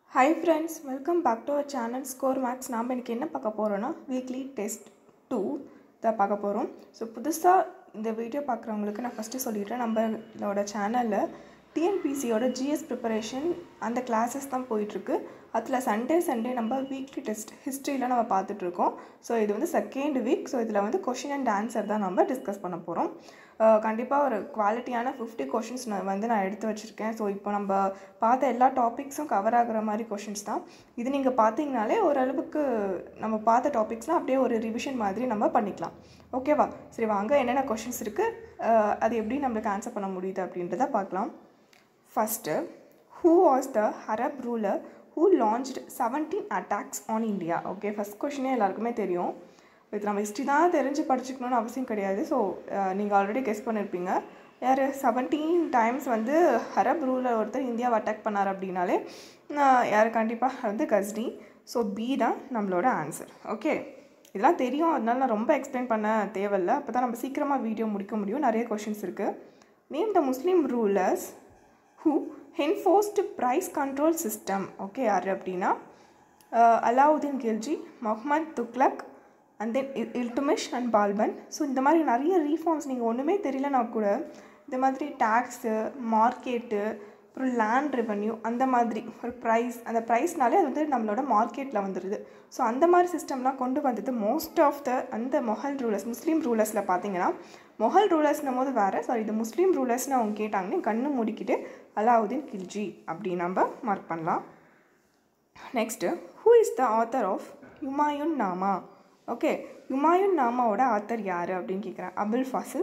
Hi friends welcome back to our channel score max நாம் இன்றைக்கி என்ன பார்க்க போகிறோன்னா வீக்லி டெஸ்ட் டூ தான் பார்க்க போகிறோம் ஸோ புதுசாக இந்த வீடியோ பார்க்குறவங்களுக்கு நான் ஃபஸ்ட்டு சொல்லிடுறேன் நம்மளோட சேனலில் டிஎன்பிசியோட ஜிஎஸ் ப்ரிப்பரேஷன் அந்த கிளாஸஸ் தான் போயிட்டுருக்கு அதில் சண்டே சண்டே நம்ம வீக்லி டெஸ்ட் ஹிஸ்ட்ரியில் நம்ம பார்த்துட்ருக்கோம் ஸோ இது வந்து செகண்ட் வீக் ஸோ இதில் வந்து கொஷின் அண்ட் ஆன்சர் தான் நம்ம டிஸ்கஸ் பண்ண போகிறோம் கண்டிப்பாக ஒரு குவாலிட்டியான ஃபிஃப்டி கொஷின்ஸ் நான் வந்து நான் எடுத்து வச்சுருக்கேன் ஸோ இப்போ நம்ம பார்த்த எல்லா டாபிக்ஸும் கவர் ஆகுற மாதிரி கொஷின்ஸ் தான் இது நீங்கள் பார்த்தீங்கனாலே ஓரளவுக்கு நம்ம பார்த்த டாபிக்ஸ்லாம் அப்படியே ஒரு ரிவிஷன் மாதிரி நம்ம பண்ணிக்கலாம் ஓகேவா சரி வாங்க என்னென்ன கொஷின்ஸ் இருக்குது அது எப்படி நம்மளுக்கு ஆன்சர் பண்ண முடியுது அப்படின்றத பார்க்கலாம் ஃபஸ்ட்டு ஹூ வாஸ் த ஹரப் ruler who launched seventeen attacks on India okay first கொஷினே எல்லாருக்குமே தெரியும் இது நம்ம ஹிஸ்ட்ரி தான் தெரிஞ்சு படிச்சுக்கணும்னு அவசியம் கிடையாது ஸோ நீங்கள் ஆல்ரெடி கெஸ் பண்ணியிருப்பீங்க யார் செவன்டீன் டைம்ஸ் வந்து ஹரப் ரூலர் ஒருத்தர் இந்தியாவை அட்டாக் பண்ணார் அப்படின்னாலே யார் கண்டிப்பாக வந்து கஸ்னி ஸோ பி தான் நம்மளோட ஆன்சர் ஓகே இதெல்லாம் தெரியும் அதனால நான் ரொம்ப எக்ஸ்பிளைன் பண்ண தேவையில்லை அப்போ தான் நம்ம சீக்கிரமாக வீடியோ முடிக்க முடியும் நிறைய கொஷின்ஸ் இருக்குது name the Muslim rulers who enforced price control system okay யார் அப்படின்னா Alauddin Khilji Muhammad Tughlaq and then Iltutmish and Balban so இந்த மாதிரி நிறைய ரீஃபார்ம்ஸ் நீங்கள் ஒன்றுமே தெரியலனா கூட இந்த மாதிரி டேக்ஸு மார்க்கெட்டு அப்புறம் லேண்ட் ரெவன்யூ அந்த மாதிரி ஒரு ப்ரைஸ் அந்த ப்ரைஸ்னாலே அது வந்து நம்மளோட மார்க்கெட்டில் வந்துடுது ஸோ அந்த மாதிரி சிஸ்டம்லாம் கொண்டு வந்தது மோஸ்ட் ஆஃப் த அந்த மொஹல் ரூலர்ஸ் முஸ்லீம் ரூலர்ஸில் பார்த்தீங்கன்னா மொஹல் ரூலர்ஸ்னும் போது வேறு சாரி இது முஸ்லீம் ரூலர்ஸ்னு அவங்க கேட்டாங்கன்னு கண்ணு மூடிக்கிட்டு அலாவுதீன் கில்ஜி அப்படி நம்ம மார்க் பண்ணலாம் next who is the author of Humayun Nama okay Humayun நாமாவோட ஆத்தர் யார் அப்படின்னு கேட்குறேன் அபுல் ஃபாசில்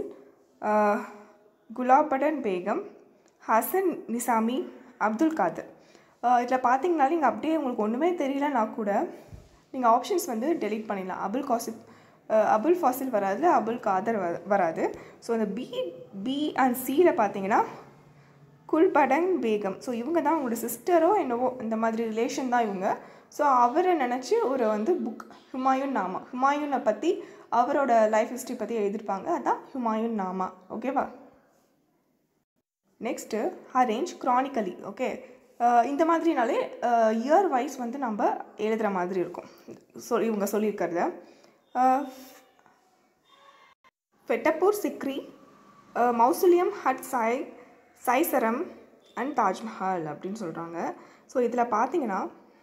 குலாபடன் பேகம் ஹசன் நிசாமி அப்துல் காதர் இதில் பார்த்தீங்கனாலும் இங்கே அப்படியே உங்களுக்கு ஒன்றுமே தெரியலனா கூட நீங்கள் ஆப்ஷன்ஸ் வந்து டெலீட் பண்ணிடலாம் அபுல் காசிப் அபுல் ஃபாசில் வராது அபுல் காதர் வராது ஸோ அந்த பி பி அண்ட் சியில் பார்த்தீங்கன்னா குல்படங் பேகம் ஸோ இவங்க தான் அவங்களோட சிஸ்டரோ என்னவோ இந்த மாதிரி ரிலேஷன் தான் இவங்க ஸோ அவரை நினச்சி ஒரு வந்து புக் ஹுமாயூன் நாமா ஹுமாயூனை பற்றி அவரோட லைஃப் ஹிஸ்ட்ரி பற்றி எழுதியிருப்பாங்க அதான் ஹுமாயூன் நாமா ஓகேவா நெக்ஸ்ட்டு அரேஞ்ச் க்ரானிக்கலி ஓகே இந்த மாதிரினாலே இயர் வைஸ் வந்து நம்ம எழுதுகிற மாதிரி இருக்கும் சொல் இவங்க சொல்லியிருக்கிறத ஃபெட்டப்பூர் சிக்ரி மௌசுலியம் ஹட் சாய் சைசரம் அண்ட் தாஜ்மஹால் அப்படின்னு சொல்கிறாங்க ஸோ இதில் பார்த்தீங்கன்னா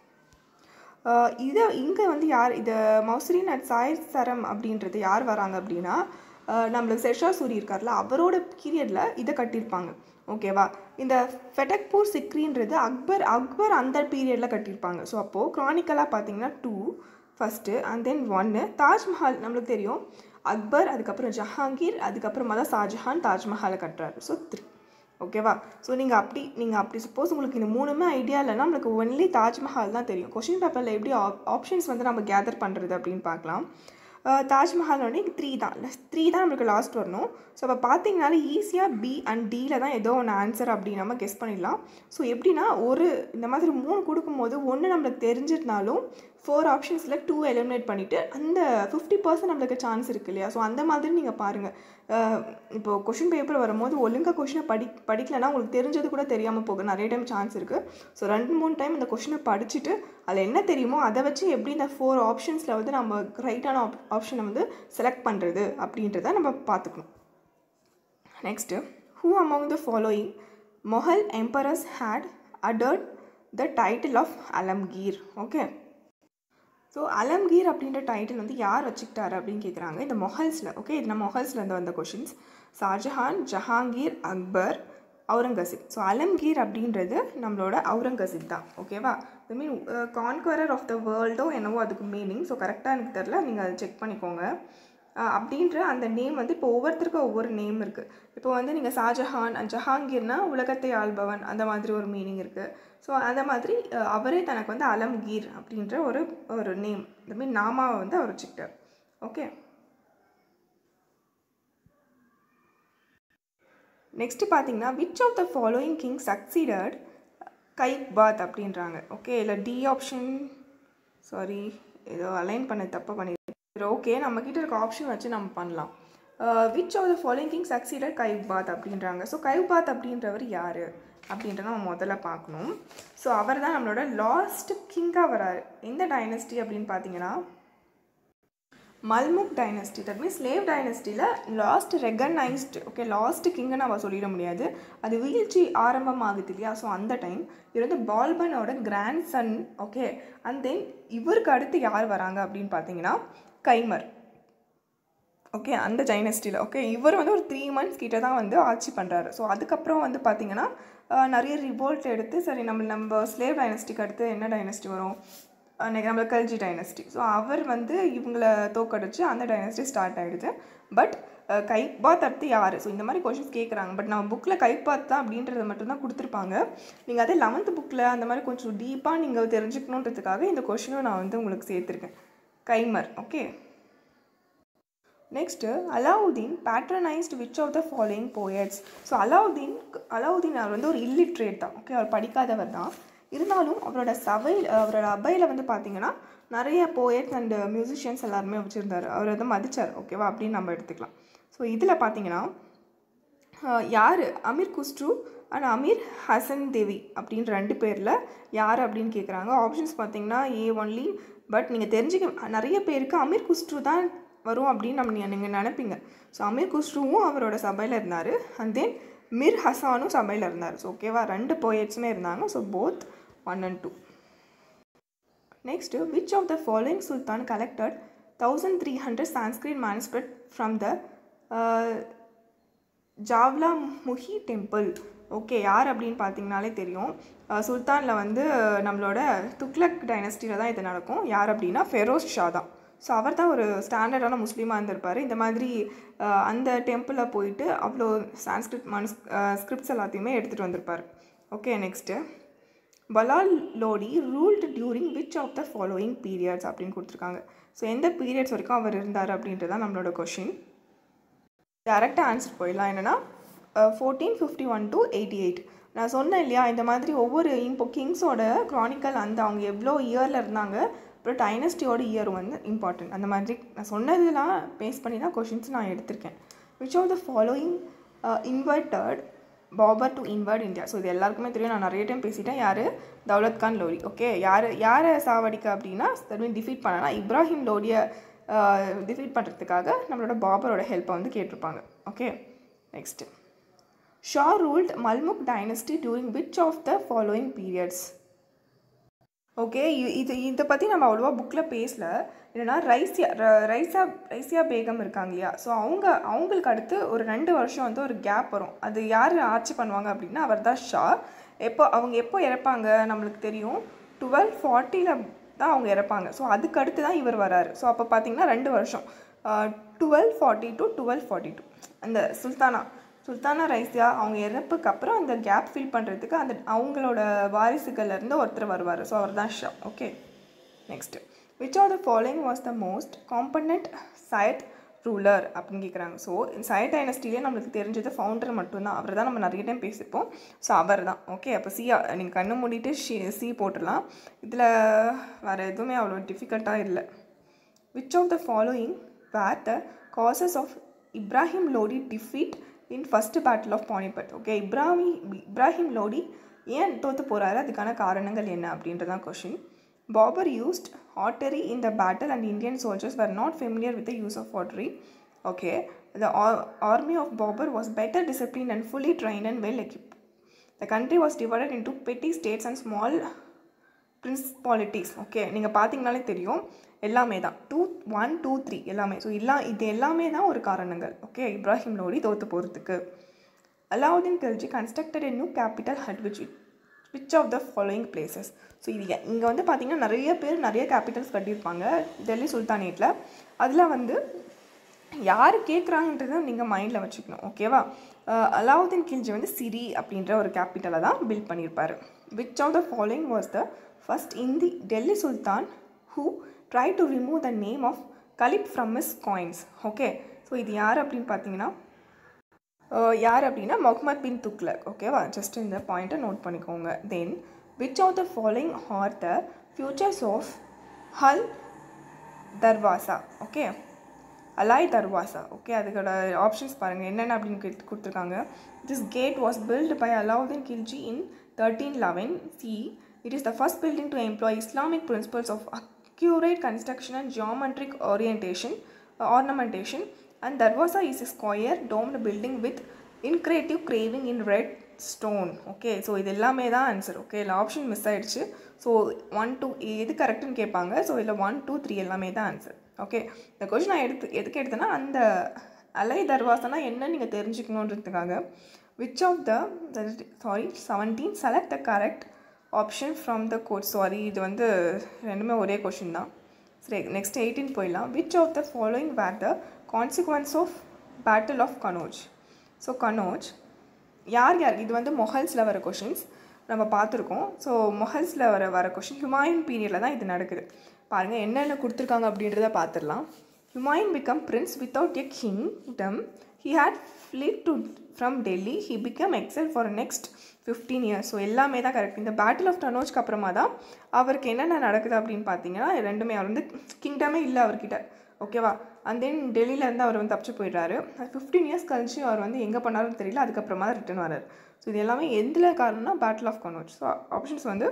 இதை இங்கே வந்து யார் இது மௌசுலின் அட் சாய் சரம் அப்படின்றது யார் வராங்க அப்படின்னா நம்மளுக்கு செஷா சூரி இருக்கார்ல அவரோட பீரியடில் இதை கட்டியிருப்பாங்க ஓகேவா இந்த ஃபெட்டக்பூர் சிக்ரின்றது அக்பர் அக்பர் அந்த பீரியடில் கட்டியிருப்பாங்க ஸோ அப்போது க்ரானிக்கலாக பார்த்தீங்கன்னா டூ ஃபஸ்ட்டு அண்ட் தென் ஒன்று தாஜ்மஹால் நம்மளுக்கு தெரியும் அக்பர் அதுக்கப்புறம் ஜஹாங்கீர் அதுக்கப்புறமா தான் ஷாஜஹான் தாஜ்மஹாலை கட்டுறாரு ஸோ த்ரீ ஓகேவா ஸோ நீங்கள் அப்படி நீங்கள் அப்படி சப்போஸ் உங்களுக்கு இந்த மூணுமே ஐடியா இல்லைன்னா நம்மளுக்கு ஒன்லி தாஜ்மஹால் தான் தெரியும் கொஷின் பேப்பரில் எப்படி ஆப்ஷன்ஸ் வந்து நம்ம கேதர் பண்ணுறது அப்படின்னு பார்க்கலாம் தாஜ்மஹால் வந்து த்ரீ தான் த்ரீ தான் நம்மளுக்கு லாஸ்ட் வரணும் ஸோ அப்போ பார்த்தீங்கனாலே ஈஸியாக பி அண்ட் டியில் தான் ஏதோ ஒன்று ஆன்சர் அப்படின்னு நம்ம கெஸ் பண்ணிடலாம் ஸோ எப்படின்னா ஒரு இந்த மாதிரி மூணு கொடுக்கும்போது ஒன்று நம்மளுக்கு தெரிஞ்சிருந்தாலும் ஃபோர் ஆப்ஷன்ஸில் டூ எலிமினேட் பண்ணிவிட்டு அந்த ஃபிஃப்டி பர்சன்ட் நம்மளுக்கு சான்ஸ் இருக்குது இல்லையா ஸோ அந்த மாதிரி நீங்கள் பாருங்கள் இப்போது கொஷின் பேப்பர் வரும்போது ஒழுங்காக கொஷினை படி படிக்கலைன்னா உங்களுக்கு தெரிஞ்சது கூட தெரியாமல் போக நிறைய டைம் சான்ஸ் இருக்குது ஸோ ரெண்டு மூணு டைம் இந்த கொஷினை படிச்சுட்டு அதில் என்ன தெரியுமோ அதை வச்சு எப்படி இந்த ஃபோர் ஆப்ஷன்ஸில் வந்து நம்ம ரைட்டான ஆப் ஆப்ஷனை வந்து செலக்ட் பண்ணுறது அப்படின்றத நம்ம பார்த்துக்கணும் next who among the following Mughal emperors had adopted the title of Alamgir okay so Alamgir அப்படின்ற டைட்டில் வந்து யார் வச்சுக்கிட்டாரு அப்படின்னு கேட்குறாங்க இந்த மொஹல்ஸில் ஓகே இது நம்ம மொஹல்ஸ்லேருந்து வந்த கொஷின்ஸ் ஷாஜஹான் ஜஹாங்கீர் அக்பர் அவுரங்கசீப் ஸோ அலம்கீர் அப்படின்றது நம்மளோட அவுரங்கசீப் தான் ஓகேவா ஐ மீன் கான்குவரர் ஆஃப் த வேர்ல்டோ என்னவோ அதுக்கு மீனிங் ஸோ கரெக்டாக எனக்கு தெரில நீங்கள் அதை செக் பண்ணிக்கோங்க அப்படின்ற அந்த நேம் வந்து இப்போ ஒவ்வொருத்தருக்கும் ஒவ்வொரு நேம் இருக்குது இப்போ வந்து நீங்கள் ஷாஜஹான் ஜஹாங்கீர்னா உலகத்தை ஆள்பவன் அந்த மாதிரி ஒரு மீனிங் இருக்குது ஸோ அந்த மாதிரி அவரே தனக்கு வந்து அலம்கீர் அப்படின்ற ஒரு ஒரு நேம் இந்த மாதிரி நாமாவை வந்து அவர் வச்சுக்கிட்டார் ஓகே நெக்ஸ்ட்டு பார்த்தீங்கன்னா which of the following king succeeded Kaiqubad அப்படின்றாங்க ஓகே இல்லை டி ஆப்ஷன் சாரி ஏதோ அலைன் பண்ண தப்பாக பண்ணி சரி ஓகே நம்மக்கிட்ட இருக்க ஆப்ஷன் வச்சு நம்ம பண்ணலாம் which of the following king succeeded Kaiqubad அப்படின்றாங்க ஸோ கைபாத் அப்படின்றவர் யார் அப்படின்றத நம்ம முதல்ல பார்க்கணும் ஸோ அவர் தான் நம்மளோட லாஸ்ட் கிங்காக வராரு எந்த டைனஸ்டி அப்படின்னு பார்த்தீங்கன்னா Mamluk dynasty that means slave டைனஸ்டியில் லாஸ்ட் ரெகனைஸ்டு ஓகே லாஸ்ட் கிங்கை நம்ம சொல்லிட முடியாது அது வீழ்ச்சி ஆரம்பமாகுது இல்லையா ஸோ அந்த டைம் இவர் வந்து பால்பனோட grandson okay and then இவருக்கு அடுத்து யார் வராங்க அப்படின்னு பார்த்தீங்கன்னா கைமர் ஓகே அந்த டைனஸ்டியில் ஓகே இவர் வந்து ஒரு த்ரீ மந்த்ஸ் கிட்ட தான் வந்து ஆட்சி பண்ணுறாரு ஸோ அதுக்கப்புறம் வந்து பார்த்தீங்கன்னா ஆஹ், நிறைய ரிவோல்ட் எடுத்து சரி நம்ம நம்ம ஸ்லேவ் டைனஸ்டிக்கு அடுத்து என்ன டைனஸ்டி வரும் அன்றைக்கி நம்ம கல்ஜி டைனஸ்டி ஸோ அவர் வந்து இவங்கள தோக்கடிச்சு அந்த டைனஸ்டி ஸ்டார்ட் ஆகிடுது பட் கைபாத் அடுத்து யார் ஸோ இந்த மாதிரி கொஷின்ஸ் கேட்குறாங்க பட் நம்ம புக்கில் கைபாத் தான் அப்படின்றத மட்டும்தான் கொடுத்துருப்பாங்க நீங்கள் அதே லெவன்த் புக்கில் அந்த மாதிரி கொஞ்சம் டீப்பாக நீங்கள் தெரிஞ்சுக்கணுன்றதுக்காக இந்த கொஷினும் நான் வந்து உங்களுக்கு சேர்த்துருக்கேன் Kayumars okay next Alauddin patronised which of the following poets so Alauddin Alauddin அவர் வந்து ஒரு இல்லிட்ரேட் தான் ஓகே அவர் படிக்காதவர் தான் இருந்தாலும் அவரோட சபை அவரோட அபையில் வந்து பார்த்தீங்கன்னா நிறைய போயட்ஸ் அண்ட் மியூசிஷியன்ஸ் எல்லாருமே வச்சுருந்தார் அவர் வந்து மதிச்சார் ஓகேவா அப்படின்னு நம்ம எடுத்துக்கலாம் ஸோ இதில் பார்த்தீங்கன்னா யார் அமீர் குஸ்ட்ரு அண்ட் அமீர் ஹசன் தேவி அப்படின்ற ரெண்டு பேரில் யார் அப்படின்னு கேட்குறாங்க ஆப்ஷன்ஸ் பார்த்தீங்கன்னா ஏ ஒன்லி பட் நீங்கள் தெரிஞ்சுக்க நிறைய பேருக்கு அமீர் குஸ்ட்ரு தான் வரும் அப்படின்னு நம்ம நீங்கள் நினைப்பீங்க ஸோ அமீர் குஸ்ருவும் அவரோட சபையில் இருந்தார் அண்ட் தென் மிர் ஹசானும் சபையில் இருந்தார் ஸோ ஓகேவா ரெண்டு போயட்ஸுமே இருந்தாங்க so both one and two next which of the following sultan collected thousand three hundred Sanskrit manuscript from the Jwalamukhi temple okay யார் அப்படின்னு பார்த்தீங்கனாலே தெரியும் அஹ் சுல்தானில் வந்து நம்மளோட துக்ளக் டைனஸ்டியில் தான் இது நடக்கும் யார் அப்படின்னா ஃபெரோஸ் ஷா தான் ஸோ அவர் தான் ஒரு ஸ்டாண்டர்டான முஸ்லீமாக இருந்திருப்பார் இந்த மாதிரி அஹ், அந்த டெம்பிளில் போயிட்டு அவ்வளோ சான்ஸ்கிரிட் மனு ஸ்கிரிப்ட்ஸ் எல்லாத்தையுமே எடுத்துகிட்டு வந்திருப்பார் okay next Bahlul Lodi ruled during which of the following periods அப்படின்னு கொடுத்துருக்காங்க ஸோ எந்த பீரியட்ஸ் வரைக்கும் அவர் இருந்தார் அப்படின்றது தான் நம்மளோட கொஷின் டேரெக்டாக ஆன்சர் போயிடலாம் என்னென்னா fourteen fifty one to eighty eight நான் சொன்னேன் இல்லையா இந்த மாதிரி ஒவ்வொரு இப்போ கிங்ஸோட க்ரானிக்கல் அந்த அவங்க எவ்வளோ இயரில் இருந்தாங்க அப்புறம் டைனஸ்டியோட இயர் வந்து இம்பார்ட்டன்ட் அந்த மாதிரி நான் சொன்னதெல்லாம் பேஸ் பண்ணி தான் கொஷின்ஸ் நான் எடுத்திருக்கேன் which of the following invited Babur to invade India so இது எல்லாருக்குமே தெரியும் நான் நிறைய டைம் பேசிட்டேன் யார் தௌலத் கான் லோடி ஓகே யார் யாரை சாவடிக்க அப்படின்னா தர்மீன் டிஃபீட் பண்ணனா இப்ராஹிம் லோடியை டிஃபீட் பண்ணுறதுக்காக நம்மளோட பாபரோட ஹெல்ப்பை வந்து கேட்டிருப்பாங்க okay next Shah ruled Mamluk dynasty during which of the following periods okay இது இதை பற்றி நம்ம அவ்வளோவா புக்கில் பேசல என்னென்னா ரைசியா ர- ரைசா ரைசியா பேகம் இருக்காங்க இல்லையா ஸோ அவங்க அவங்களுக்கு அடுத்து ஒரு ரெண்டு வருஷம் வந்து ஒரு கேப் வரும் அது யார் ஆட்சி பண்ணுவாங்க அப்படின்னா அவர் தான் ஷா எப்போ அவங்க எப்போ இறப்பாங்க நம்மளுக்கு தெரியும் டுவெல் ஃபார்ட்டியில் தான் அவங்க இறப்பாங்க ஸோ அதுக்கு அடுத்து தான் இவர் வராரு ஸோ அப்போ பார்த்தீங்கன்னா ரெண்டு வருஷம் twelve forty two twelve forty two அந்த சுல்தானா சுல்தானா ரைசியா அவங்க இறப்புக்கு அப்புறம் அந்த கேப் ஃபில் பண்ணுறதுக்கு அந்த அவங்களோட வாரிசுகள்ல இருந்து ஒருத்தர் வருவார் ஸோ அவர் தான் Shah okay next which are the following was the most component Sayyid ruler அப்படின்னு கேட்குறாங்க ஸோ சயத் டைனஸ்டிலே நம்மளுக்கு தெரிஞ்சது ஃபவுண்டர் மட்டும்தான் அவர் தான் நம்ம நிறைய டைம் பேசியிருப்போம் ஸோ அவர் தான் ஓகே அப்போ சி நீங்கள் கண்ணு மூடிட்டு ஷி சி போட்டுடலாம் இதில் வேறு எதுவுமே அவ்வளோ டிஃபிகல்ட்டாக இல்லை which of the following were the causes of Ibrahim Lodi defeat in first battle of Panipat okay Ibrahim Ibrahim Lodi ஏன் தோற்று போகிறாரு அதுக்கான காரணங்கள் என்ன அப்படின்றதான் question Babur used artillery in the battle and Indian soldiers were not familiar with the use of artillery okay the army of Babur was better disciplined and fully trained and well equipped the country was divided into petty states and small principalities okay நீங்கள் பார்த்தீங்கனாலே தெரியும் எல்லாமே தான் two one two three எல்லாமே so எல்லா இது எல்லாமே தான் ஒரு காரணங்கள் ஓகே இப்ராஹிம் லோடி தோற்று போகிறதுக்கு Alauddin Khalji constructed a new capital at which which of the following places so இது இங்கே வந்து பார்த்தீங்கன்னா நிறைய பேர் நிறைய கேபிட்டல்ஸ் கட்டியிருப்பாங்க டெல்லி சுல்தானேட்டில் அதில் வந்து யார் கேட்குறாங்கன்றதை நீங்கள் மைண்டில் வச்சுக்கணும் ஓகேவா அஹ் அலாவுதீன் கில்ஜி வந்து சிரி அப்படின்ற ஒரு கேபிட்டலை தான் பில்ட் பண்ணியிருப்பார் which of the following was the first இந்தி Delhi sultan who try to remove the name of caliph from மிஸ் காயின்ஸ் ஓகே ஸோ இது யார் அப்படின்னு பார்த்தீங்கன்னா அஹ் யார் அப்படின்னா முகமது பின் துக்லக் ஓகேவா ஜஸ்ட் இந்த பாயிண்ட்டை நோட் பண்ணிக்கோங்க then which of the following are the futures of ஹல் தர்வாசா ஓகே அலாய் தர்வாசா ஓகே அதுக்கோட ஆப்ஷன்ஸ் பாருங்கள் என்னென்ன அப்படின்னு கேட்டு கொடுத்துருக்காங்க this gate was built by Alauddin Khilji in thirteen eleven C it is the first building to employ Islamic principles of accurate construction and geometric orientation ornamentation and Darwaza is a square domed building with in creative carving in red stone okay so இது எல்லாமே தான் answer okay இல்லை option miss ஆயிடுச்சு so one two எது கரெக்டுன்னு கேட்பாங்க so இதில் one two three எல்லாமே தான் ஆன்சர் ஓகே இந்த கொஷின் நான் எடுத்து எதுக்கு எடுத்தேன்னா அந்த அலை தர்வாசனா என்ன நீங்கள் தெரிஞ்சுக்கணுன்றதுக்காக which of the sorry seventeen select the correct option from the code sorry இது வந்து ரெண்டுமே ஒரே கொஷின் தான் சரி நெக்ஸ்ட் எயிட்டீன் போயிடலாம் which of the following were the consequences of battle of Kannauj so Kannauj யார் யார் இது வந்து மொஹல்ஸில் வர கொஷின்ஸ் நம்ம பார்த்துருக்கோம் ஸோ மொஹல்ஸில் வர வர கொஷின் ஹுமாயூன் பீரியடில் தான் இது நடக்குது பாருங்கள் என்னென்ன கொடுத்துருக்காங்க அப்படின்றத பார்த்துடலாம் Humayun became prince without a kingdom he had fled to from Delhi he became exile for next fifteen years so எல்லாமே தான் கரெக்ட் இந்த பேட்டில் ஆஃப் டனோஜ்க்கு அப்புறமா தான் அவருக்கு என்னென்ன நடக்குது அப்படின்னு பார்த்தீங்கன்னா ரெண்டுமே அவர் வந்து கிங்டமே இல்லை அவர்கிட்ட ஓகேவா அண்ட் தென் டெல்லியிலேருந்து அவர் வந்து தப்பிச்சு போயிடுறாரு ஃபிஃப்டீன் இயர்ஸ் கழிச்சு அவர் வந்து எங்கே பண்ணாருன்னு தெரியல அதுக்கப்புறமா தான் ரிட்டர்ன் வரார் ஸோ இது எல்லாமே எதில் காரணம்னா battle of Kannauj so options வந்து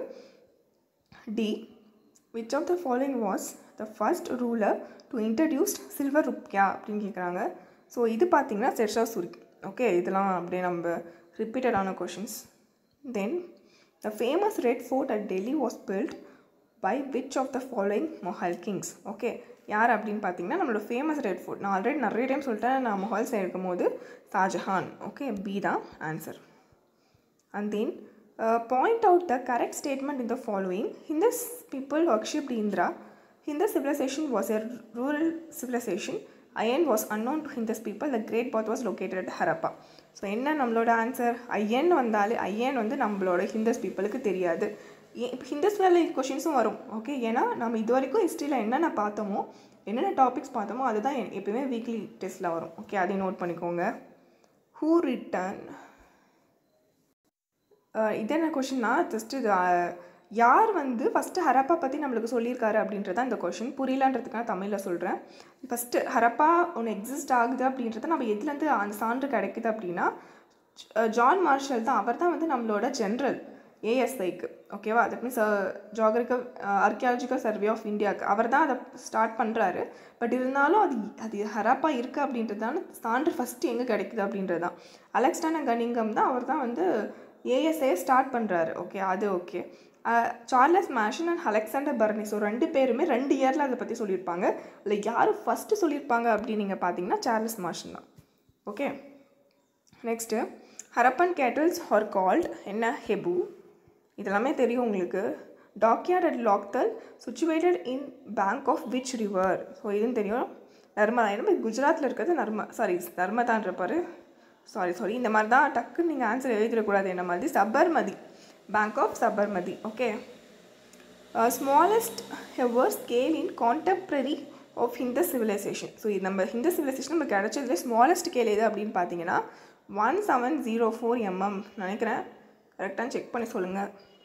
D which of the following was the first ruler to introduced silver rupiya அப்படின்னு கேட்குறாங்க ஸோ இது பார்த்தீங்கன்னா செர்ஷா சூரி ஓகே இதெல்லாம் அப்படியே நம்ம ரிப்பீட்டடான questions then the famous Red Fort at Delhi was built by which of the following Mughal kings okay யார் அப்படின்னு பார்த்தீங்கன்னா நம்மளோட ஃபேமஸ் ரெட் ஃபோர்ட் நான் ஆல்ரெடி நிறைய டைம் சொல்லிட்டேன் நான் மொஹல்ஸ் இருக்கும்போது ஷாஜஹான் ஓகே பி தான் answer and then uh, point out the correct statement in the following Hindus people worshipped Indra. Hindus civilization was a rural civilization. Iron was unknown to Hindus people. The Great Bath was located at Harappa. So என்ன நம்மளோட answer ஐயன் வந்தாலே ஐயன் வந்து நம்மளோட ஹிந்தஸ் பீப்புளுக்கு தெரியாது இப்போ ஹிந்தஸ் வேலை கொஷின்ஸும் வரும் ஓகே ஏன்னா நம்ம இது வரைக்கும் ஹிஸ்ட்ரியில் என்னென்ன பார்த்தோமோ என்னென்ன டாபிக்ஸ் பார்த்தோமோ அதுதான் எ- எப்பயுமே வீக்லி டெஸ்ட்டில் வரும் ஓகே அதையும் நோட் பண்ணிக்கோங்க ஹூ ரிட்டன் அஹ் இது என்ன கொஷின்னா ஜஸ்ட் இது அஹ், யார் வந்து ஃபஸ்ட்டு ஹரப்பா பற்றி நம்மளுக்கு சொல்லியிருக்காரு அப்படின்றத இந்த கொஷின் புரியலன்றதுக்காக தமிழில் சொல்கிறேன் ஃபஸ்ட்டு ஹரப்பா ஒன்று எக்ஸிஸ்ட் ஆகுது அப்படின்றத நம்ம எதுலேருந்து அந்த சான்று கிடைக்குது அப்படின்னா ஜ- ஜான் மார்ஷல் தான் அவர் தான் வந்து நம்மளோட ஜென்ரல் ஏஎஸ்ஐக்கு ஓகேவா that means geographical archaeological survey of இந்தியாவுக்கு அவர் தான் அதை ஸ்டார்ட் பண்ணுறாரு பட் இருந்தாலும் அது அது ஹரப்பா இருக்குது அப்படின்றதான சான்று ஃபஸ்ட்டு எங்கே கிடைக்குது அப்படின்றது தான் அலெக்ஸ்டான கனிங்கம் தான் அவர் தான் வந்து ஏஎஸ்ஐ ஸ்டார்ட் பண்ணுறாரு ஓகே அது okay Charles Masson and Alexander Burnes so ரெண்டு பேருமே ரெண்டு இயரில் அதை பற்றி சொல்லியிருப்பாங்க இல்லை யார் ஃபஸ்ட்டு சொல்லியிருப்பாங்க அப்படின்னு நீங்கள் பார்த்தீங்கன்னா சார்லஸ் மாஷன் தான் okay next Harappan cattles are called என்ன ஹெபு இதெல்லாமே தெரியும் உங்களுக்கு dockyard at Lothal situated in bank of which river so இதுவும் தெரியும் நர்மதா நம்ம குஜராத்தில் இருக்கிறது நர்ம சாரி நர்மதான்றப்பாரு சாரி சாரி இந்த மாதிரி தான் டக்குன்னு நீங்கள் ஆன்சர் எழுதிடக்கூடாது என்ன மாதிரி Sabarmati bank of Sabarmati okay smallest ஹெவர் scale in contemporary of Indus civilisation so இது நம்ம ஹிந்த சிவிலைசேஷன் நம்ம கிடைச்சதுல ஸ்மாலஸ்ட் ஸ்கேல் எது அப்படின்னு பார்த்தீங்கன்னா one seven zero four mm நினைக்கிறேன் கரெக்டாக செக் பண்ணி சொல்லுங்கள்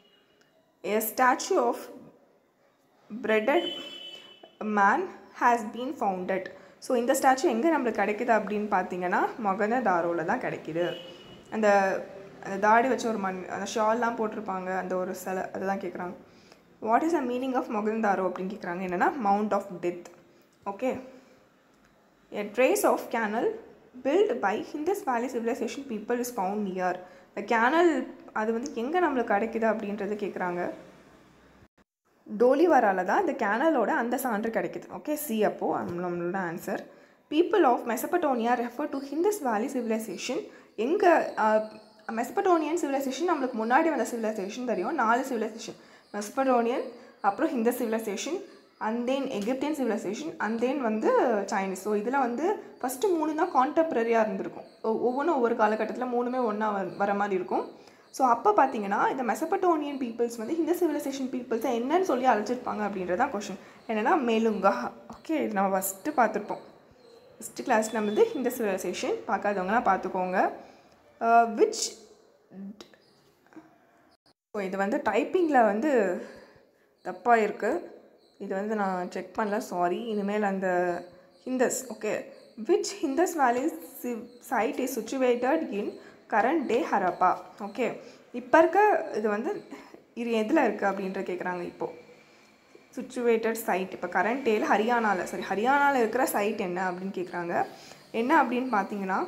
a statue of breaded man has been founded so இந்த ஸ்டாச்சு எங்கே நம்மளுக்கு கிடைக்குது அப்படின்னு பார்த்தீங்கன்னா மொகன தாரோவில் தான் கிடைக்குது அந்த அந்த தாடி வச்ச ஒரு மண் அந்த ஷால்லாம் போட்டிருப்பாங்க அந்த ஒரு சிலை அதுதான் கேட்குறாங்க what is the meaning of Mohenjo-daro அப்படின்னு கேட்குறாங்க என்னென்னா mount of death okay A trace of canal built by Indus Valley civilization people is found near. The canal அது வந்து எங்கே நம்மளுக்கு கிடைக்குது அப்படின்றது கேட்குறாங்க டோலிவரால தான் இந்த கேனலோட அந்த சான்று கிடைக்குது ஓகே சி அப்போ அது நம்மளோட answer people of Mesopotamia refer to Indus valley civilisation எங்கே மெசபட்டோனியன் சிவிலைசேஷன் நம்மளுக்கு முன்னாடி வந்த சிவிலைசேஷன் தெரியும் நாலு சிவிலைசேஷன் மெசபட்டோனியன் அப்புறம் Indus civilisation and then Egyptian civilisation and then வந்து சைனீஸ் ஸோ இதில் வந்து ஃபஸ்ட்டு மூணு தான் கான்டெம்பரரியாக இருந்திருக்கும் ஒ- ஒவ்வொன்றும் ஒவ்வொரு காலகட்டத்தில் மூணுமே ஒன்றா வர மாதிரி இருக்கும் ஸோ அப்போ பார்த்தீங்கன்னா இந்த மெசபட்டோனியன் பீப்புள்ஸ் வந்து இந்த சிவிலைசேஷன் பீப்புள்ஸை என்னன்னு சொல்லி அழைச்சிருப்பாங்க அப்படின்றது தான் கொஷின் என்னென்னா மேலுங்கா ஓகே இது நம்ம ஃபஸ்ட்டு பார்த்துருப்போம் ஃபஸ்ட்டு கிளாஸ் நம்மளது இந்த சிவிலைசேஷன் பார்க்காதவங்களாம் பார்த்துக்கோங்க விச் ஸோ இது வந்து டைப்பிங்கில் வந்து தப்பாக இருக்குது இது வந்து நான் செக் பண்ணல சாரி இனிமேல் அந்த ஹிந்தஸ் okay which Indus valley site is situated in current day Harappa okay இப்போ இருக்க இது வந்து இது எதில் இருக்குது அப்படின்ற கேட்குறாங்க இப்போது சுச்சுவேட்டட் சைட் இப்போ கரண்ட் டேயில் ஹரியானாவில் சரி ஹரியானாவில் இருக்கிற சைட் என்ன அப்படின்னு கேட்குறாங்க என்ன அப்படின்னு பார்த்தீங்கன்னா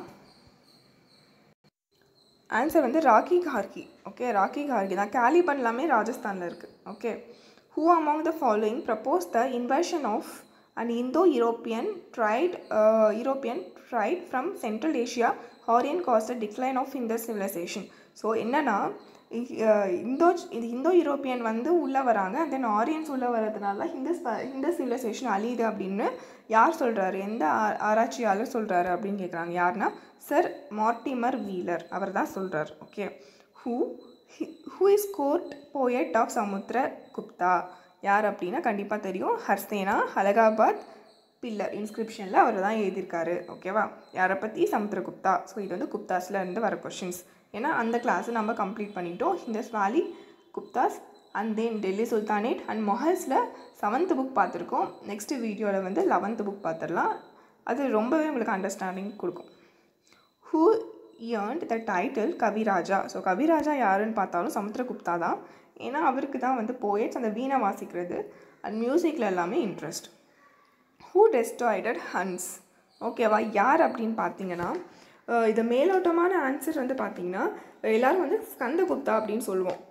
ஆன்சர் வந்து Rakhigarhi okay Rakhigarhi தான் கேலிபன் எல்லாமே ராஜஸ்தானில் இருக்குது okay who among the following propose the invasion of and Indo-European tribe European tribe from Central Asia Aryan caused decline of Indus civilisation so என்னென்னா இந்தோ இது இந்தோ யூரோப்பியன் வந்து உள்ளே வராங்க அண்ட் தென் ஆரியன்ஸ் உள்ளே வர்றதுனால ஹிந்தஸ் ஹிந்த சிவிலைசேஷன் அழியுது அப்படின்னு யார் சொல்கிறாரு எந்த ஆ- ஆராய்ச்சியாளர் சொல்கிறாரு அப்படின்னு கேட்குறாங்க யாருன்னா சர் மார்டிமர் வீலர் அவர் தான் சொல்கிறார் okay who who is court poet of Samudra Gupta யார் அப்படின்னா கண்டிப்பாக தெரியும் ஹர்சேனா அலகாபாத் பில்லர் இன்ஸ்கிரிப்ஷனில் அவர் தான் எழுதியிருக்காரு ஓகேவா யாரை பற்றி சமுத்திரகுப்தா ஸோ இது வந்து குப்தாஸில் இருந்து வர கொஷின்ஸ் ஏன்னா அந்த கிளாஸை நம்ம கம்ப்ளீட் பண்ணிட்டோம் இந்த valley Guptas and then Delhi sultanate and மொஹல்ஸில் செவன்த் புக் பார்த்துருக்கோம் நெக்ஸ்ட் வீடியோவில் வந்து லெவன்த் புக் பார்த்துடலாம் அது ரொம்பவே உங்களுக்கு அண்டர்ஸ்டாண்டிங் கொடுக்கும் who earned the title Kaviraja so Kaviraja யாருன்னு பார்த்தாலும் சமுத்திரகுப்தா தான் ஏன்னா அவருக்கு தான் வந்து போயட்ஸ் அந்த வீணை வாசிக்கிறது அண்ட் மியூசிக்கில் எல்லாமே இன்ட்ரெஸ்ட் ஹூ டெஸ்ட்ராய்டட் ஹன்ஸ் ஓகேவா யார் அப்படின்னு பார்த்தீங்கன்னா அஹ் இது மேலோட்டமான ஆன்சர் வந்து பார்த்தீங்கன்னா எல்லாரும் வந்து ஸ்கந்தகுப்தா அப்படின்னு சொல்லுவோம்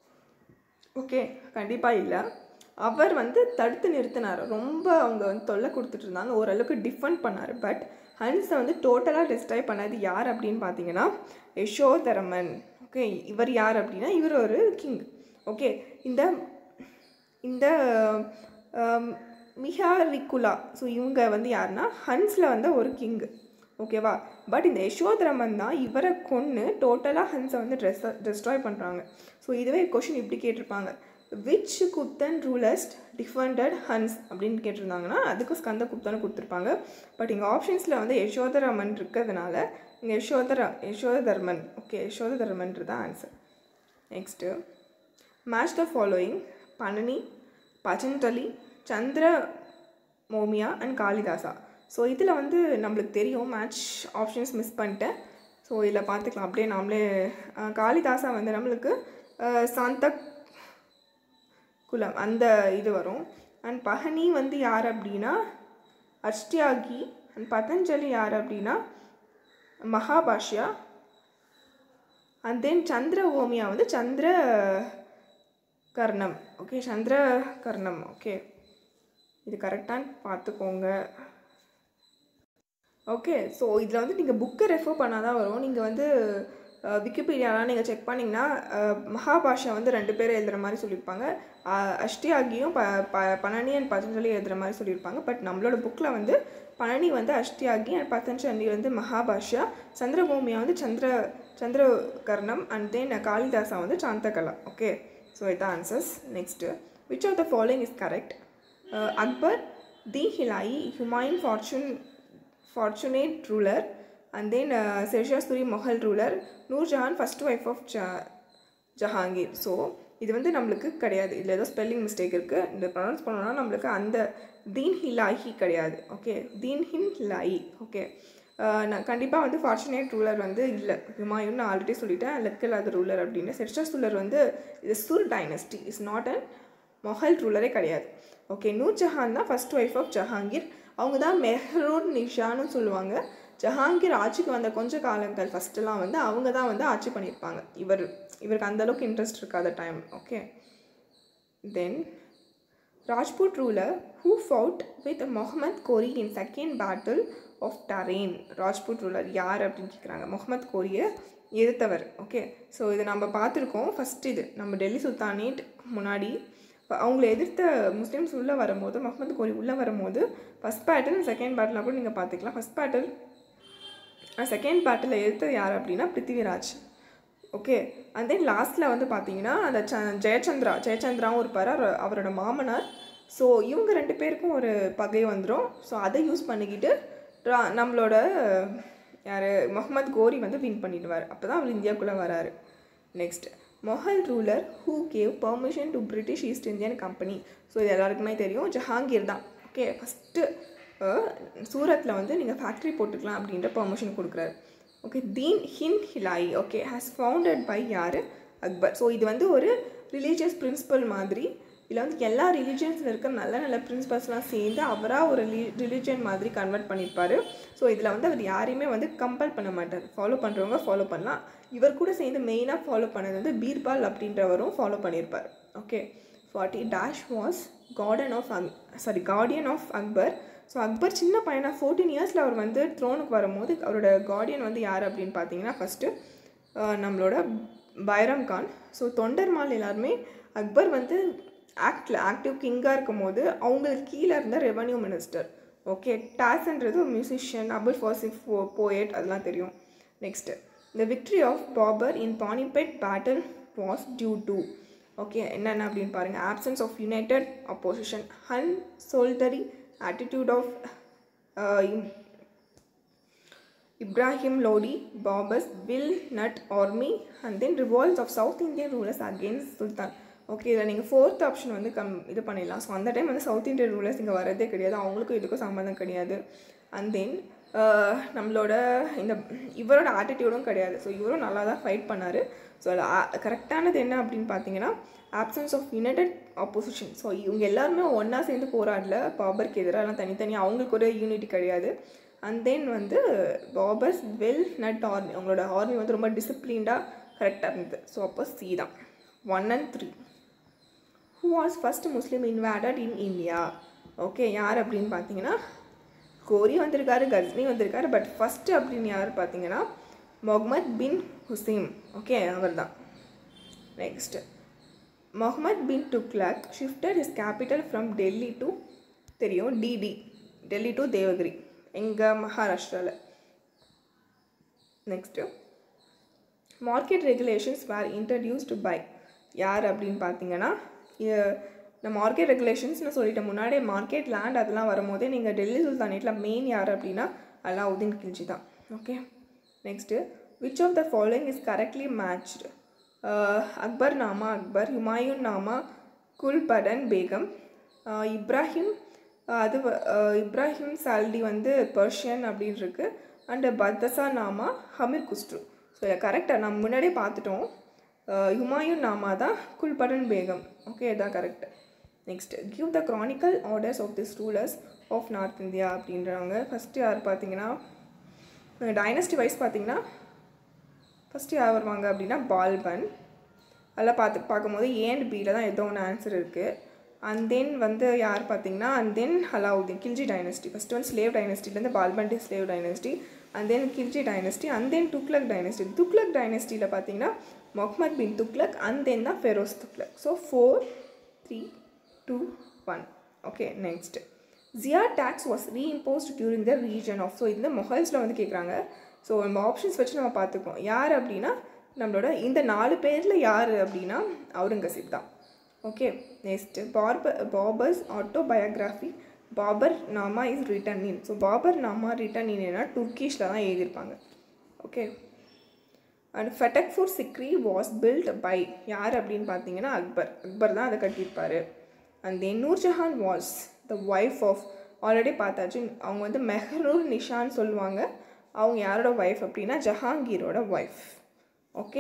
ஓகே கண்டிப்பாக இல்லை அவர் வந்து தடுத்து நிறுத்தினார் ரொம்ப அவங்க வந்து தொல்லை கொடுத்துட்டு இருந்தாங்க ஓரளவுக்கு டிஃபெண்ட் பண்ணார் பட் ஹன்ஸை வந்து டோட்டலாக டிஸ்ட்ராய் பண்ணது யார் அப்படின்னு பார்த்தீங்கன்னா யசோதரமன் ஓகே இவர் யார் அப்படின்னா இவர் ஒரு கிங் ஓகே இந்த இந்த ஆம், மிஹாரிக்குலா ஸோ இவங்க வந்து யாருன்னா ஹன்ஸில் வந்து ஒரு கிங் ஓகேவா பட் இந்த யசோதரமன் தான் இவரை கொன்று டோட்டலாக ஹன்ஸை வந்து ட்ரெஸ் டெஸ்ட்ராய் பண்ணுறாங்க ஸோ இதுவே கொஷின் இப்படி கேட்டிருப்பாங்க which Gupta rulers defended Huns அப்படின்னு கேட்டிருந்தாங்கன்னா அதுக்கு ஸ்கந்த குப்தன்னு கொடுத்துருப்பாங்க பட் இங்கே ஆப்ஷன்ஸில் வந்து யசோதரமன் இருக்கிறதுனால இங்கே யசோதர யசோதர்மன் ஓகே யசோதர்மன்றது தான் answer next match the following Panini Patanjali Chandra Maurya and Kalidasa so இதில் வந்து நம்மளுக்கு தெரியும் மேட்ச் ஆப்ஷன்ஸ் மிஸ் பண்ணிட்டேன் ஸோ இதில் பார்த்துக்கலாம் அப்படியே நாமளே அஹ், காளிதாசா வந்து நம்மளுக்கு அஹ், சாந்த குலம் அந்த இது வரும் அண்ட் பஹனி வந்து யார் அப்படின்னா அஷ்டியாகி அண்ட் பதஞ்சலி யார் அப்படின்னா மகாபாஷ்யா அண்ட் தென் சந்திர ஓமியா வந்து சந்திர கர்ணம் ஓகே சந்திர கர்ணம் ஓகே இது கரெக்டான்னு பார்த்துக்கோங்க ஓகே ஸோ இதில் வந்து நீங்கள் புக்கை ரெஃபர் பண்ணால் தான் வரும் நீங்கள் வந்து விக்கிபீடியாலாம் நீங்கள் செக் பண்ணிங்கன்னா அஹ், மகாபாஷா வந்து ரெண்டு பேர் எழுதுகிற மாதிரி சொல்லியிருப்பாங்க அஹ், அஷ்டியாகியும் ப ப பழனி அண்ட் பதஞ்சலி எழுதுகிற மாதிரி சொல்லியிருப்பாங்க பட் நம்மளோட புக்கில் வந்து பழனி வந்து அஷ்டியாகி அண்ட் பதஞ்சலி வந்து மகாபாஷா சந்திரபூமியா வந்து சந்திர சந்திரகர்ணம் அண்ட் தென் காளிதாசா வந்து சாந்தகலா ஓகே ஸோ இதான் answers next which of the following is correct Akbar Din Ilahi Humayun fortune fortunate ruler and then uh, Sershasuri Mughal ruler Nur Jahan first wife of ஜ ஜஹாங்கீர் ஸோ இது வந்து நம்மளுக்கு கிடையாது இதில் ஏதோ ஸ்பெல்லிங் மிஸ்டேக் இருக்குது இந்த ப்ரொனவுன்ஸ் பண்ணோம்னா நம்மளுக்கு அந்த தீன் ஹிலாஹி கிடையாது ஓகே தீன் ஹின் ஹிலாயி ஓகே நான் கண்டிப்பாக வந்து ஃபார்ச்சுனேட் ரூலர் வந்து இல்லை ஹுமாயூன் நான் ஆல்ரெடி சொல்லிட்டேன் லெக் இல்லாத ரூலர் அப்படின்னு செர்ஷஸ் ரூலர் வந்து இது Sur dynasty is not an Mughal ரூலரே கிடையாது ஓகே நூர்ஜஹான் தான் ஃபர்ஸ்ட் ஒய்ஃப் ஆஃப் ஜஹாங்கீர் அவங்க தான் மெஹரூர் நிஷான்னு சொல்லுவாங்க ஜஹாங்கீர் ஆட்சிக்கு வந்த கொஞ்ச காலங்கள் ஃபஸ்ட்டெல்லாம் வந்து அவங்க தான் வந்து ஆட்சி பண்ணியிருப்பாங்க இவர் இவருக்கு அந்த அளவுக்கு இன்ட்ரெஸ்ட் இருக்காத time okay then Rajput ruler who fought with Muhammad Ghori in second battle of Tarain Rajput ruler யார் அப்படின்னு கேட்குறாங்க முகமது கோரியை எதிர்த்தவர் ஓகே ஸோ இது நம்ம பார்த்துருக்கோம் ஃபஸ்ட் இது நம்ம டெல்லி சுல்தானேட் முன்னாடி இப்ப அவங்கள எதிர்த்த முஸ்லீம்ஸ் உள்ளே வரும்போது முகமது கோரி உள்ளே வரும்போது ஃபஸ்ட் பேட்டில் செகண்ட் பேட்டில் கூட நீங்கள் பார்த்துக்கலாம் ஃபஸ்ட் பேட்டில் செகண்ட் பேட்டில் எதிர்த்தது யார் அப்படின்னா பிருத்திவிராஜ் ஓகே அண்ட் தென் லாஸ்ட்டில் வந்து பார்த்தீங்கன்னா அந்த ச ஜெயச்சந்திரா ஜெயச்சந்திராவும் இருப்பார் அவர் அவரோட மாமனார் ஸோ இவங்க ரெண்டு பேருக்கும் ஒரு பகை வந்துடும் ஸோ அதை யூஸ் பண்ணிக்கிட்டு ரா- நம்மளோட யார் முகமது கோரி வந்து வின் பண்ணிடுவார் அப்போ தான் அவர் இந்தியாவுக்குள்ளே வராரு next Mughal ruler who gave permission to British East Indian company so இது எல்லாருக்குமே தெரியும் ஜஹாங்கீர் தான் ஓகே ஃபஸ்ட்டு சூரத்தில் வந்து நீங்கள் ஃபேக்ட்ரி போட்டுக்கலாம் அப்படின்ற பெர்மிஷன் கொடுக்குறாரு ஓகே தீன் ஹின் Ilahi okay has founded by யார் அக்பர் ஸோ இது வந்து ஒரு ரிலீஜியஸ் பிரின்சிபல் மாதிரி இதில் வந்து எல்லா ரிலீஜியன்ஸில் இருக்க நல்ல நல்ல பிரின்சிபல்ஸ்லாம் சேர்ந்து அவராக ஒரு ரிலீஜியன் மாதிரி கன்வெர்ட் பண்ணியிருப்பார் ஸோ இதில் வந்து அவர் யாரையுமே வந்து கம்பல் பண்ண மாட்டார் ஃபாலோ பண்ணுறவங்க ஃபாலோ பண்ணலாம் இவர் கூட சேர்ந்து மெயினாக ஃபாலோ பண்ணது வந்து பீர்பால் அப்படின்றவரும் ஃபாலோ பண்ணியிருப்பார் okay forty dash was garden of அக் sorry guardian of Akbar so Akbar சின்ன பையனா ஃபோர்டீன் இயர்ஸில் அவர் வந்து த்ரோனுக்கு வரும்போது அவரோட கார்டியன் வந்து யார் அப்படின்னு பார்த்தீங்கன்னா ஃபஸ்ட்டு நம்மளோட பைரம் கான் ஸோ தொண்டர்மால் எல்லாருமே அக்பர் வந்து ஆக்டில் ஆக்டிவ் கிங்காக இருக்கும் போது அவங்களுக்கு கீழே இருந்த ரெவன்யூ மினிஸ்டர் ஓகே டாஸ்ன்றது ஒரு மியூசிஷியன் அபுல் ஃபாசிக் போயட் அதெல்லாம் தெரியும் next the victory of Babur in Panipat battle was due to okay என்னென்ன அப்படின்னு பாருங்கள் ஆப்சன்ஸ் ஆஃப் யுனைடெட் அப்போசிஷன் ஹன் சோல்டரி attitude of uh, Ibrahim Lodi, Babas, Will Nut Army, and then revolts of South Indian rulers against Sultan. Okay இதில் நீங்கள் fourth option வந்து come இது பண்ணிடலாம் ஸோ அந்த டைம் வந்து சவுத் இந்தியன் ரூலர்ஸ் இங்கே வரதே கிடையாது அவங்களுக்கும் இதுக்கும் சம்மந்தம் கிடையாது அண்ட் தென் நம்மளோட இந்த இவரோட ஆட்டிடியூடும் கிடையாது ஸோ இவரும் நல்லா தான் ஃபைட் பண்ணார் ஸோ அதில் கரெக்டானது என்ன அப்படின்னு பார்த்தீங்கன்னா options of united opposition so இவங்க எல்லாருமே ஒன்றா சேர்ந்து போராடல பாபருக்கு எதிராக தனித்தனியாக அவங்களுக்கு ஒரு யூனிட்டி கிடையாது அண்ட் தென் வந்து பாபர்ஸ் வெல் நட் ஆர்மி அவங்களோட ஆர்மி வந்து ரொம்ப டிசிப்ளின்டாக கரெக்டாக இருந்தது ஸோ அப்போ சி தான் one and three who was first Muslim invaded in India okay யார் அப்படின்னு பார்த்தீங்கன்னா கோரி வந்திருக்காரு கஸ்னி வந்திருக்காரு பட் ஃபஸ்ட்டு அப்படின்னு யார் பார்த்தீங்கன்னா முகமது பின் ஹுசைன் ஓகே அவர் தான் next Muhammad bin Tughlaq shifted is capital from Delhi to தெரியும் டிடி டெல்லி டு தேவகிரி எங்கள் மகாராஷ்டிராவில் next market regulations were introduced by யார் அப்படின்னு பார்த்தீங்கன்னா இந்த மார்க்கெட் ரெகுலேஷன்ஸ் நான் சொல்லிட்டேன் முன்னாடி மார்க்கெட் லேண்ட் அதெல்லாம் வரும்போதே நீங்கள் டெல்லி சுல்தானேட்டில் மெயின் யார் அப்படின்னா அலாவுதீன் கில்ஜி தான் okay next which of the following is correctly matched Akbar Nama Akbar Humayun Nama Gulbadan Begum Ibrahim அது இப்ராஹிம் சால்டி வந்து பர்ஷியன் அப்படின்னு இருக்கு அண்டு பத்தசா நாமா ஹமீர் குஸ்ட்ரு ஸோ இதை கரெக்டாக நம்ம முன்னாடியே பார்த்துட்டோம் ஹுமாயூன் நாமா தான் குல்படன் பேகம் ஓகே இதான் correct next give the chronicle orders of this rulers of north India அப்படின்றவங்க ஃபஸ்ட்டு யார் பார்த்தீங்கன்னா டைனஸ்டி வைஸ் பார்த்தீங்கன்னா ஃபஸ்ட்டு யார் வருவாங்க அப்படின்னா பால்பன் அதெல்லாம் பார்த்து பார்க்கும்போது ஏண்ட் பியில் தான் ஏதோ ஒன்று ஆன்சர் இருக்குது அண்ட் தென் வந்து யார் பார்த்தீங்கன்னா and then Alauddin Khilji dynasty first வந்து ஸ்லேவ் டைனஸ்டிலேருந்து Balban to slave dynasty and then Khilji dynasty and then Tughlaq dynasty Tughlaq டைனஸ்டியில் பார்த்தீங்கன்னா முகமது பின் துக்லக் அண்ட் தென் தான் Feroz Tughlaq so four three two one okay next jizya tax was reimposed during the reign of so இந்த மொஹல்ஸில் வந்து கேட்குறாங்க so நம்ம ஆப்ஷன்ஸ் வச்சு நம்ம பார்த்துக்கோம் யார் அப்படின்னா நம்மளோட இந்த நாலு பேரில் யார் அப்படின்னா அவுரங்கசீப் தான் okay next Babur Babur's autobiography Babur Nama is written in so Babur Nama written இன்னா துர்க்கிஷில் தான் எழுதியிருப்பாங்க okay and Fatehpur Sikri was built by யார் அப்படின்னு பார்த்தீங்கன்னா அக்பர் அக்பர் தான் அதை கட்டியிருப்பார் and then Nur Jahan was the wife of already பார்த்தாச்சு அவங்க வந்து மெஹரூர் நிஷான் சொல்லுவாங்க அவங்க யாரோட ஒய்ஃப் அப்படின்னா ஜஹாங்கீரோட ஒய்ஃப் ஓகே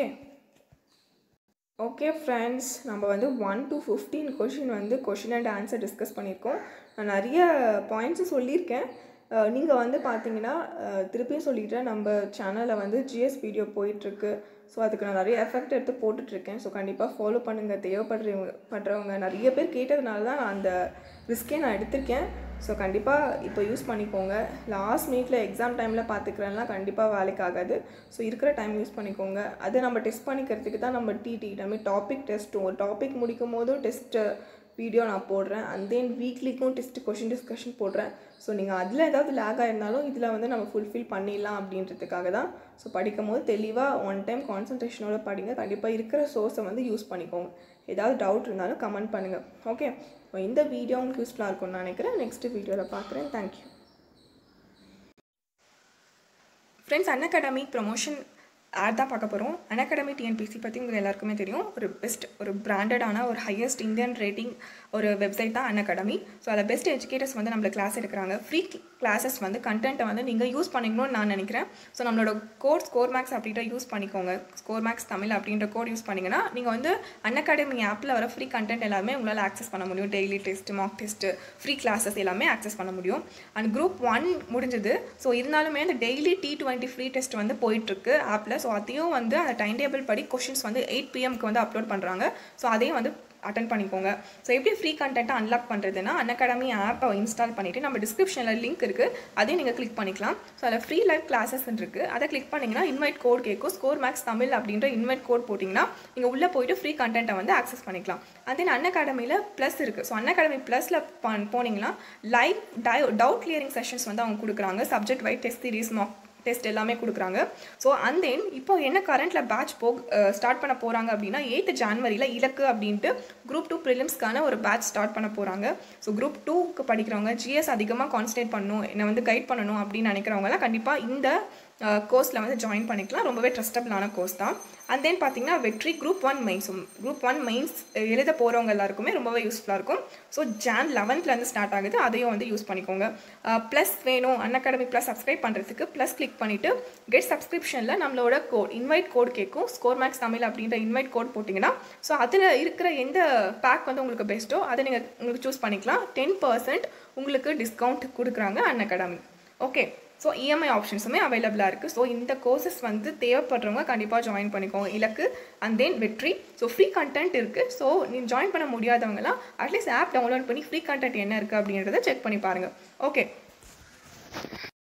ஓகே ஃப்ரெண்ட்ஸ் நம்ம வந்து ஒன் டு ஃபிஃப்டீன் கொஷின் வந்து கொஷின் அண்ட் ஆன்சர் டிஸ்கஸ் பண்ணியிருக்கோம் நான் நிறைய பாயிண்ட்ஸு சொல்லியிருக்கேன் நீங்கள் வந்து பார்த்தீங்கன்னா திருப்பியும் சொல்லிட்டேன் நம்ம சேனலில் வந்து ஜிஎஸ் வீடியோ போயிட்டுருக்கு ஸோ அதுக்கு நான் நிறைய எஃபெக்ட் எடுத்து போட்டுட்ருக்கேன் ஸோ கண்டிப்பாக ஃபாலோ பண்ணுங்கள் தேவைப்படுறவங்க படுறவங்க நிறைய பேர் கேட்டதுனால தான் நான் அந்த ரிஸ்கே நான் எடுத்திருக்கேன் ஸோ கண்டிப்பாக இப்போ யூஸ் பண்ணிக்கோங்க லாஸ்ட் மினிட்ல எக்ஸாம் டைமில் பார்த்துக்கிறேன்லாம் கண்டிப்பாக வேலைக்கு ஆகாது ஸோ இருக்கிற டைம் யூஸ் பண்ணிக்கோங்க அதை நம்ம டெஸ்ட் பண்ணிக்கிறதுக்கு தான் நம்ம டிடி நம்ம டாபிக் டெஸ்ட்டும் ஒரு டாபிக் முடிக்கும் போதும் டெஸ்ட்டு வீடியோ நான் போடுறேன் அண்ட் தென் வீக்லிக்கும் டெஸ்ட் கொஷின் டிஸ்கஷன் போடுறேன் ஸோ நீங்கள் அதில் ஏதாவது லேக் ஆயிருந்தாலும் இதில் வந்து நம்ம ஃபுல்ஃபில் பண்ணிடலாம் அப்படின்றதுக்காக தான் ஸோ படிக்கும் போது தெளிவாக ஒன் டைம் கான்சன்ட்ரேஷனோட படிங்க கண்டிப்பாக இருக்கிற சோர்ஸை வந்து யூஸ் பண்ணிக்கோங்க ஏதாவது டவுட் இருந்தாலும் கமெண்ட் பண்ணுங்கள் ஓகே இந்த வீடியோ உங்களுக்கு யூஸ்ஃபுல்லாக இருக்கும்னு நினைக்கிறேன் நெக்ஸ்ட் வீடியோவில் பார்க்குறேன் thank you friends Unacademy promotion ad தான் பார்க்க போகிறோம் அகாடமி டிஎன்பிசி பற்றி உங்களுக்கு எல்லாருக்குமே தெரியும் ஒரு பெஸ்ட் ஒரு பிராண்டடான ஒரு ஹையஸ்ட் இந்தியன் ரேட்டிங் ஒரு வெப்சைட் தான் அகாடமி ஸோ அதில் பெஸ்ட் எஜுகேட்டர்ஸ் வந்து நம்மள கிளாஸ் எடுக்கிறாங்க ஃப்ரீ கிளாஸஸ் வந்து கண்டென்ட்டை வந்து நீங்கள் யூஸ் பண்ணிக்கணும்னு நான் நினைக்கிறேன் ஸோ நம்மளோட கோட் ஸ்கோர் மேக்ஸ் அப்படின்ற யூஸ் பண்ணிக்கோங்க ஸ்கோர் மேக்ஸ் தமிழ் அப்படின்ற கோட் யூஸ் பண்ணிங்கன்னா நீங்கள் வந்து அகாடமி ஆப்பில் வர ஃப்ரீ கண்டென்ட் எல்லாமே உங்களால் ஆக்சஸ் பண்ண முடியும் daily test mark test free classes எல்லாமே ஆக்சஸ் பண்ண முடியும் அண்ட் குரூப் ஒன் முடிஞ்சது ஸோ இருந்தாலுமே அந்த daily T twenty free test வந்து போயிட்டுருக்கு ஆப்பில் ஸோ அதையும் வந்து அந்த டைம் டேபிள் படி கொஷின்ஸ் வந்து எயிட் பிஎம்க்கு வந்து அப்லோட் பண்ணுறாங்க ஸோ அதையும் வந்து அட்டன் பண்ணிக்கோங்க ஸோ எப்படி ஃப்ரீ கண்டென்ட்டை அன்லாக் பண்ணுறதுன்னா அகாடமி ஆப்பை இன்ஸ்டால் பண்ணிவிட்டு நம்ம டிஸ்கிரிப்ஷனில் லிங்க் இருக்குது அதையும் நீங்கள் கிளிக் பண்ணிக்கலாம் ஸோ அதில் ஃப்ரீ லைவ் கிளாஸஸ் இருக்குது அதை கிளிக் பண்ணிங்கன்னா இன்வைட் கோட் கேட்கும் ஸ்கோர் மேக்ஸ் தமிழ் அப்படின்ற இன்வைட் கோட் போட்டிங்கன்னா நீங்கள் உள்ளே போயிட்டு ஃப்ரீ கண்டென்ட்டை வந்து ஆக்சஸ் பண்ணிக்கலாம் அதே அன் அகாடமியில் ப்ளஸ் இருக்குது ஸோ அன் அகாடமி ப்ளஸில் போனீங்கன்னா லைவ் டவுட் கிளியரிங் செஷன்ஸ் வந்து அவங்க கொடுக்குறாங்க subject wise test series mock test எல்லாமே கொடுக்குறாங்க ஸோ அண்ட் தென் இப்போ என்ன கரண்ட்டில் பேட்ச் போ ஸ்டார்ட் பண்ண போகிறாங்க அப்படின்னா எயித்து ஜான்வரியில் இலக்கு அப்படின்ட்டு குரூப் டூ ப்ரிலிம்ஸ்க்கான ஒரு பேட்ச் ஸ்டார்ட் பண்ண போகிறாங்க ஸோ குரூப் டூக்கு படிக்கிறவங்க ஜிஎஸ் அதிகமாக கான்சன்ட்ரேட் பண்ணணும் என்னை வந்து கைட் பண்ணணும் அப்படின்னு நினைக்கிறவங்கலாம் கண்டிப்பாக இந்த கோர்ஸில் வந்து ஜாயின் பண்ணிக்கலாம் ரொம்பவே ட்ரஸ்டபிளான கோர்ஸ் தான் அண்ட் தென் பார்த்தீங்கன்னா வெற்றி group one mains group one mains எழுத போகிறவங்க எல்லாருக்குமே ரொம்பவே யூஸ்ஃபுல்லாக இருக்கும் ஸோ ஜான் லெவன்த்லேருந்து ஸ்டார்ட் ஆகுது அதையும் வந்து யூஸ் பண்ணிக்கோங்க ப்ளஸ் வேணும் அன் அகாடமி ப்ளஸ் சப்ஸ்கிரைப் பண்ணுறதுக்கு ப்ளஸ் கிளிக் பண்ணிவிட்டு கெட் சப்ஸ்கிரிப்ஷனில் நம்மளோட கோட் இன்வைட் கோட் கேட்கும் ஸ்கோர் மேக்ஸ் தமிழ் அப்படின்ற இன்வைட் கோட் போட்டிங்கன்னா ஸோ அதில் இருக்கிற எந்த பேக் வந்து உங்களுக்கு பெஸ்ட்டோ அதை நீங்கள் உங்களுக்கு சூஸ் பண்ணிக்கலாம் டென் பர்சன்ட் உங்களுக்கு டிஸ்கவுண்ட் கொடுக்குறாங்க Unacademy okay so EMI ஆப்ஷன்ஸுமே அவைலபிளாக இருக்குது ஸோ இந்த கோர்சஸ் வந்து தேவைப்படுறவங்க கண்டிப்பாக ஜாயின் பண்ணிக்கோங்க இலக்கு அண்ட் தென் வெற்றி ஸோ ஃப்ரீ கண்டென்ட் இருக்குது ஸோ நீங்கள் ஜாயின் பண்ண முடியாதவங்களாம் அட்லீஸ்ட் ஆப் டவுன்லோட் பண்ணி ஃப்ரீ கண்டென்ட் என்ன இருக்குது அப்படின்றத செக் பண்ணி பாருங்கள் ஓகே